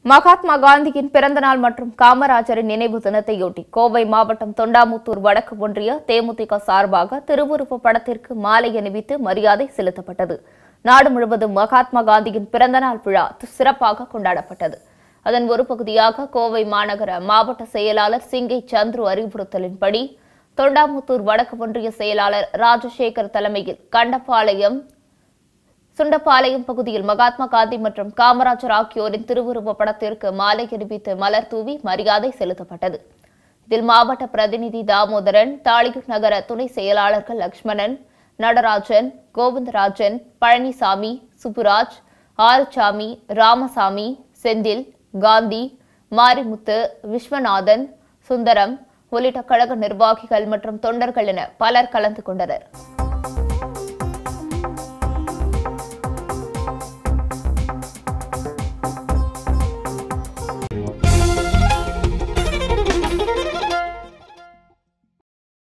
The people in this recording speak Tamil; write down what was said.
மகாத்மா காந்தியின் பிறந்தநாள் மற்றும் காமராஜரின் நினைவு தினத்தையொட்டி கோவை மாவட்டம் தொண்டாமுத்தூர் வடக்கு ஒன்றிய தேமுதிக சார்பாக திருவுருவ படத்திற்கு மாலை அணிவித்து மரியாதை செலுத்தப்பட்டது நாடு முழுவதும் மகாத்மா காந்தியின் பிறந்தநாள் விழா சிறப்பாக கொண்டாடப்பட்டது அதன் ஒரு பகுதியாக கோவை மாநகர மாவட்ட செயலாளர் சிங்கை சந்துரு அறிவுறுத்தலின்படி தொண்டாமுத்தூர் வடக்கு ஒன்றிய செயலாளர் ராஜசேகர் தலைமையில் கண்டபாளையம் சுண்டப்பாளையம் பகுதியில் மகாத்மா காந்தி மற்றும் காமராஜர் ஆகியோரின் திருவுருவ படத்திற்கு மாலை அணிவித்து மலர் தூவி மரியாதை செலுத்தப்பட்டது இதில் மாவட்ட பிரதிநிதி தாமோதரன் தாளியூர் நகர துணை செயலாளர்கள் லக்ஷ்மணன் நடராஜன் கோவிந்தராஜன் பழனிசாமி சுப்புராஜ் ஆறுசாமி ராமசாமி செந்தில் காந்தி மாரிமுத்து விஸ்வநாதன் சுந்தரம் உள்ளிட்ட கழக நிர்வாகிகள் மற்றும் தொண்டர்கள் என பலர் கலந்து கொண்டனர்